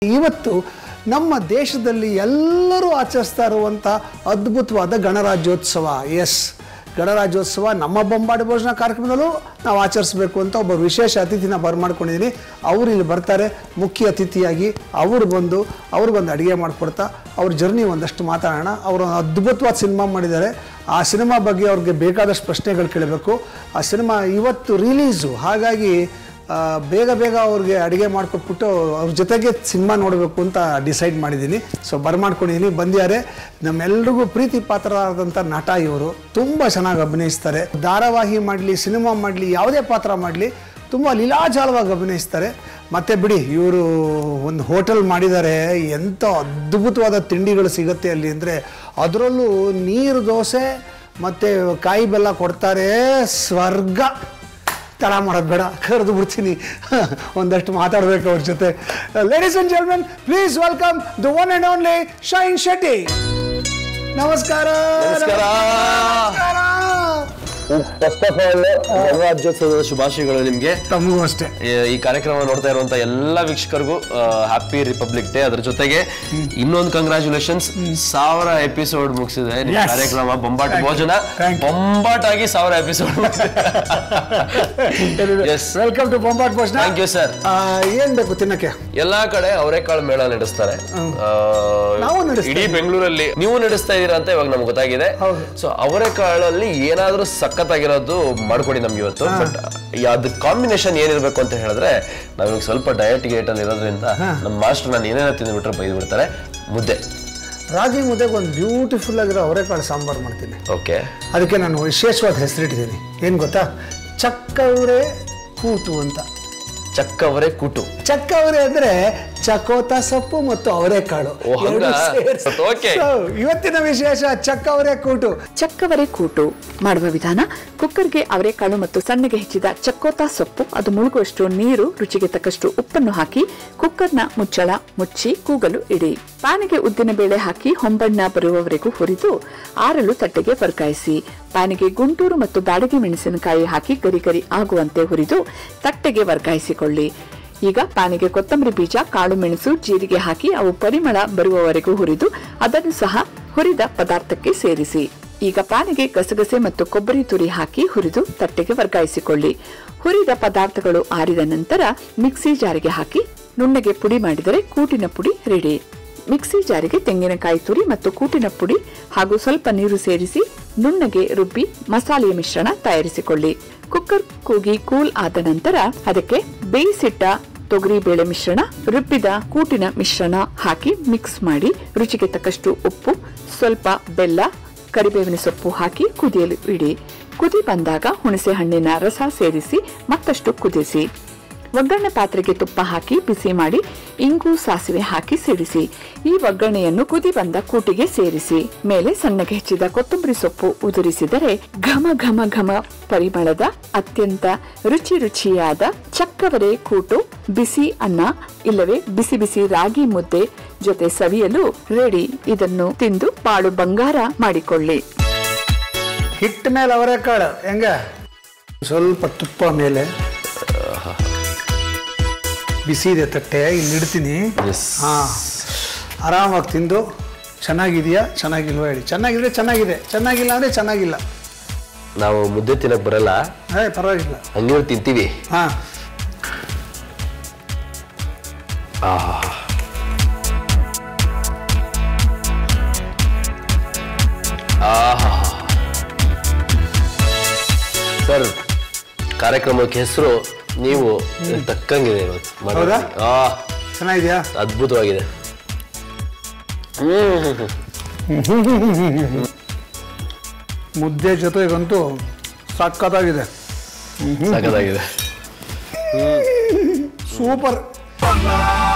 ಇವತ್ತು ನಮ್ಮ ದೇಶದಲ್ಲಿ ಎಲ್ಲರೂ ಆಚರಿಸ್ತಾ ಇರುವಂಥ ಅದ್ಭುತವಾದ ಗಣರಾಜ್ಯೋತ್ಸವ ಎಸ್ ಗಣರಾಜ್ಯೋತ್ಸವ ನಮ್ಮ ಬೊಂಬಾಡಿ ಭೋಜನ ಕಾರ್ಯಕ್ರಮದಲ್ಲೂ ನಾವು ಆಚರಿಸಬೇಕು ಅಂತ ಒಬ್ಬ ವಿಶೇಷ ಅತಿಥಿನ ಬರ್ಮಾಡ್ಕೊಂಡಿದ್ದೀನಿ ಅವರು ಇಲ್ಲಿ ಬರ್ತಾರೆ ಮುಖ್ಯ ಅತಿಥಿಯಾಗಿ ಅವರು ಬಂದು ಅವ್ರಿಗೊಂದು ಅಡುಗೆ ಮಾಡಿಕೊಡ್ತಾ ಅವ್ರ ಜರ್ನಿ ಒಂದಷ್ಟು ಮಾತಾಡೋಣ ಅವರು ಒಂದು ಅದ್ಭುತವಾದ ಸಿನಿಮಾ ಮಾಡಿದ್ದಾರೆ ಆ ಸಿನಿಮಾ ಬಗ್ಗೆ ಅವ್ರಿಗೆ ಬೇಕಾದಷ್ಟು ಪ್ರಶ್ನೆಗಳು ಕೇಳಬೇಕು ಆ ಸಿನಿಮಾ ಇವತ್ತು ರಿಲೀಸು ಹಾಗಾಗಿ ಆ, ಬೇಗ ಬೇಗ ಅವ್ರಿಗೆ ಅಡುಗೆ ಮಾಡ್ಕೊಟ್ಬಿಟ್ಟು ಅವ್ರ ಜೊತೆಗೆ ಸಿನಿಮಾ ನೋಡಬೇಕು ಅಂತ ಡಿಸೈಡ್ ಮಾಡಿದ್ದೀನಿ ಸೊ ಬರ್ಮಾಡ್ಕೊಂಡಿದ್ದೀನಿ ಬಂದಿದ್ದಾರೆ ನಮ್ಮೆಲ್ರಿಗೂ ಪ್ರೀತಿ ಪಾತ್ರರಾದಂಥ ನಟ ಇವರು ತುಂಬ ಚೆನ್ನಾಗಿ ಅಭಿನಯಿಸ್ತಾರೆ ಧಾರಾವಾಹಿ ಮಾಡಲಿ ಸಿನಿಮಾ ಮಾಡಲಿ ಯಾವುದೇ ಪಾತ್ರ ಮಾಡಲಿ ತುಂಬ ಲೀಲಾಜಾಲವಾಗಿ ಅಭಿನಯಿಸ್ತಾರೆ ಮತ್ತೆ ಬಿಡಿ ಇವರು ಒಂದು ಹೋಟೆಲ್ ಮಾಡಿದ್ದಾರೆ ಎಂಥ ಅದ್ಭುತವಾದ ತಿಂಡಿಗಳು ಸಿಗುತ್ತೆ ಅಲ್ಲಿ ಅಂದರೆ ಅದರಲ್ಲೂ ನೀರು ದೋಸೆ ಮತ್ತು ಕಾಯಿ ಬೆಲ್ಲ ಕೊಡ್ತಾರೆ ಸ್ವರ್ಗ ತಡ ಮಾಡೋದು ಬೇಡ ಕರೆದು ಬಿಡ್ತೀನಿ ಒಂದಷ್ಟು ಮಾತಾಡಬೇಕು ಅವ್ರ ಜೊತೆ ladies and gentlemen please welcome the one and only Shine Shetty ನಮಸ್ಕಾರ ನಮಸ್ಕಾರ. ನಮಸ್ಕಾರ. ಫಸ್ಟ್ ಆಫ್ ಆಲ್ ಗಣರಾಜ್ಯೋತ್ಸವದ ಶುಭಾಶಯಗಳು ನಿಮ್ಗೆ ತಮಗೂ ಅಷ್ಟೇ ಈ- ಈ ಕಾರ್ಯಕ್ರಮ ನೋಡ್ತಾ ಇರುವಂತ ಎಲ್ಲಾ ವೀಕ್ಷಕರಿಗೂ ಹ್ಯಾಪಿ ರಿಪಬ್ಲಿಕ್ ಡೇ ಅದ್ರ ಜೊತೆಗೆ ಇನ್ನೊಂದು ಕಂಗ್ರಾಚುಲೇಷನ್ಸ್ ಸಾವಿರ ಎಪಿಸೋಡ್ ಮುಗಿಸಿದೆ ನಿಮ್ Yes. ಕಾರ್ಯಕ್ರಮ ಬೊಂಬಾಟ್ Thank you. ಭೋಜನ Thank you. ಬೊಂಬಾಟ್ ಆಗಿ ಸಾವಿರ episodes welcome to Bombat Bhojana thank you sir ಏನ್ ಬೇಕು ತಿನ್ನಕ್ಕೆ ಎಲ್ಲಾ ಕಡೆ ಅವರೆಕಾಳು ಮೇಳ ನಡೆಸ್ತಾರೆ ಆ, ನಾವು ನಡೆಸ್ತಾ ಇಡೀ ಬೆಂಗಳೂರಲ್ಲಿ ನೀವು ನಡೆಸ್ತಾ ಇದೀರಾ ಅಂತ ಇವಾಗ ನಮ್ಗೆ ಗೊತ್ತಾಗಿದೆ ಹೌದು. ಸೊ ಅವರೆಕಾಳಲ್ಲಿ ಏನಾದ್ರೂ ಸಖತ್ತಾಗಿರೋದು ಮಾಡ್ಕೊಡಿ ನಮ್ಗೆ ಇವತ್ತು ಬಟ್ ಅದ್ ಕಾಂಬಿನೇಷನ್ ಏನಿರ್ಬೇಕು ಅಂತ ಹೇಳಿದ್ರೆ ನಾವಿವಾಗ ಸ್ವಲ್ಪ ಡಯಟ್ ಗೇಟ್ ಅಲ್ಲಿ ಇರೋದ್ರಿಂದ ನಮ್ಮ ಮಾಸ್ಟರ್ ನಾನು ಏನೇನೋ ತಿಂದ್ಬಿಟ್ರೆ ಬೈದು ಬಿಡ್ತಾರೆ ಮುದ್ದೆ ರಾಗಿ ಮುದ್ದೆಗೆ ಒಂದು ಬ್ಯೂಟಿಫುಲ್ ಆಗಿರೋ ಅವರೆಕಾಳು ಸಾಂಬಾರು ಮಾಡ್ತೀನಿ ಓಕೆ ಅದಕ್ಕೆ ನಾನು ವಿಶೇಷವಾದ ಹೆಸರಿಟ್ಟಿದ್ದೀನಿ ಏನು ಗೊತ್ತಾ ಚಕ್ಕವರೆ ಕೂಟು ಅಂತ ಚಕ್ಕವರೆ ಕೂಟು ಚಕ್ಕವರೆ ಅಂದ್ರೆ ಚಕೋತ ಸೊಪ್ಪು ಮತ್ತು ಅವರೆಕಾಳು ಓ, ಹಂಗ? ಎರಡೂ ಸೇರ್ಸಿ. Okay. So, ಇವತ್ತಿನ ವಿಶೇಷ ಚಕ್ಕವರೆ ಕೂಟು ಚಕ್ಕವರೆ ಕೂಟು ಮಾಡುವ ವಿಧಾನ ಕುಕ್ಕರ್ಗೆ ಅವರೆಕಾಳು ಮತ್ತು ಸಣ್ಣಗೆ ಹೆಚ್ಚಿದ ಚಕ್ಕೋತ ಸೊಪ್ಪು ಅದು ಮುಳುಗುವಷ್ಟು ನೀರು ರುಚಿಗೆ ತಕ್ಕಷ್ಟು ಉಪ್ಪನ್ನು ಹಾಕಿ ಕುಕ್ಕರ್ನ ಮುಚ್ಚಳ ಮುಚ್ಚಿ ಕೂಗಲು ಇಡಿ ಪ್ಯಾನಿಗೆ ಉದ್ದಿನ ಬೇಳೆ ಹಾಕಿ ಹೊಂಬಣ್ಣ ಬರುವವರೆಗೂ ಹುರಿದು ಆರಲು ತಟ್ಟೆಗೆ ವರ್ಗಾಯಿಸಿ ಪ್ಯಾನಿಗೆ ಗುಂಟೂರು ಮತ್ತು ಬ್ಯಾಡಗಿ ಮೆಣಸಿನಕಾಯಿ ಹಾಕಿ ಗರಿ ಗರಿ ಆಗುವಂತೆ ಹುರಿದು ತಟ್ಟೆಗೆ ವರ್ಗಾಯಿಸಿಕೊಳ್ಳಿ ಈಗ ಪ್ಯಾನಿಗೆ ಕೊತ್ತಂಬರಿ ಬೀಜ ಕಾಳು ಮೆಣಸು ಜೀರಿಗೆ ಹಾಕಿ ಅವು ಪರಿಮಳ ಬರುವವರೆಗೂ ಹುರಿದು ಅದನ್ನು ಸಹ ಹುರಿದ ಪದಾರ್ಥಕ್ಕೆ ಸೇರಿಸಿ ಈಗ ಪ್ಯಾನಿಗೆ ಗಸಗಸೆ ಮತ್ತು ಕೊಬ್ಬರಿ ತುರಿ ಹಾಕಿ ಹುರಿದು ತಟ್ಟೆಗೆ ವರ್ಗಾಯಿಸಿಕೊಳ್ಳಿ ಹುರಿದ ಪದಾರ್ಥಗಳು ಆರಿದ ನಂತರ ಮಿಕ್ಸಿ ಜಾರಿಗೆ ಹಾಕಿ ನುಣ್ಣಗೆ ಪುಡಿ ಮಾಡಿದರೆ ಕೂಟಿನ ಪುಡಿ ರೆಡಿ ಮಿಕ್ಸಿ ಜಾರಿಗೆ ತೆಂಗಿನಕಾಯಿ ತುರಿ ಮತ್ತು ಕೂಟಿನ ಪುಡಿ ಹಾಗೂ ಸ್ವಲ್ಪ ನೀರು ಸೇರಿಸಿ ನುಣ್ಣಗೆ ರುಬ್ಬಿ ಮಸಾಲೆಯ ಮಿಶ್ರಣ ತಯಾರಿಸಿಕೊಳ್ಳಿ ಕುಕ್ಕರ್ ಕೂಗಿ ಕೂಲ್ ಆದ ನಂತರ ಅದಕ್ಕೆ ಬೇಯಿಸಿಟ್ಟ ತೊಗರಿ ಬೇಳೆ ಮಿಶ್ರಣ ರುಬ್ಬಿದ ಕೂಟಿನ ಮಿಶ್ರಣ ಹಾಕಿ ಮಿಕ್ಸ್ ಮಾಡಿ ರುಚಿಗೆ ತಕ್ಕಷ್ಟು ಉಪ್ಪು ಸ್ವಲ್ಪ ಬೆಲ್ಲ ಕರಿಬೇವಿನ ಸೊಪ್ಪು ಹಾಕಿ ಕುದಿಯಲು ಇಡಿ ಕುದಿ ಬಂದಾಗ ಹುಣಸೆ ಹಣ್ಣಿನ ರಸ ಸೇರಿಸಿ ಮತ್ತಷ್ಟು ಕುದಿಸಿ ಒಗ್ಗರಣೆ ಪಾತ್ರೆಗೆ ತುಪ್ಪ ಹಾಕಿ ಬಿಸಿ ಮಾಡಿ ಇಂಗು ಸಾಸಿವೆ ಹಾಕಿ ಸಿಡಿಸಿ ಈ ಒಗ್ಗರಣೆಯನ್ನು ಕುದಿ ಬಂದ ಕೂಟಿಗೆ ಸೇರಿಸಿ ಮೇಲೆ ಸಣ್ಣಗೆ ಹೆಚ್ಚಿದ ಕೊತ್ತಂಬರಿ ಸೊಪ್ಪು ಉದುರಿಸಿದರೆ ಘಮ ಘಮ ಘಮ ಪರಿಮಳದ ಅತ್ಯಂತ ರುಚಿ ರುಚಿಯಾದ ಚಕ್ಕವರೆ ಕೂಟು ಬಿಸಿ ಅನ್ನ ಇಲ್ಲವೇ ಬಿಸಿ ಬಿಸಿ ರಾಗಿ ಮುದ್ದೆ ಜೊತೆ ಸವಿಯಲು ರೆಡಿ ಇದನ್ನು ತಿಂದು ಬಾಳು ಬಂಗಾರ ಮಾಡಿಕೊಳ್ಳಿ ಹಿಟ್ಟ ಮೇಲೆ ಅವರೆಕಾಳು ಹೆಂಗ ಸ್ವಲ್ಪ ತುಪ್ಪ ಮೇಲೆ ಬಿಸಿ ಇದೆ ತಟ್ಟೆ ಇಲ್ಲಿ ಇಡ್ತೀನಿ Yes. ಹಾ ಆರಾಮಾಗಿ ತಿಂದು ಚೆನ್ನಾಗಿದೆಯಾ ಚೆನ್ನಾಗಿಲ್ವಾ ಹೇಳಿ ಚೆನ್ನಾಗಿದ್ರೆ ಚೆನ್ನಾಗಿದೆ ಚೆನ್ನಾಗಿಲ್ಲ ಅಂದ್ರೆ ಚೆನ್ನಾಗಿಲ್ಲ ನಾವು ಮುದ್ದೆ ತಿನ್ನಕ್ ಬರಲ್ಲ ಏ ಪರವಾಗಿಲ್ಲ ಹಂಗಿರು ತಿಂತೀವಿ ಹಾ ಆಹಾ ಸರ್ ಕಾರ್ಯಕ್ರಮಕ್ಕೆ ಹೆಸರು ನೀವು ತಕ್ಕಂಗಿದೆ ಇವತ್ತು ಮಾಡೋದು. ಹೌದಾ? ಆ ಚೆನ್ನಾಗಿದೆಯಾ ಅದ್ಭುತವಾಗಿದೆ ಮುದ್ದೆ ಜೊತೆಗಂತೂ ಸಖತ್ತಾಗಿದೆ ಸಖತ್ತಾಗಿದೆ ಸೂಪರ್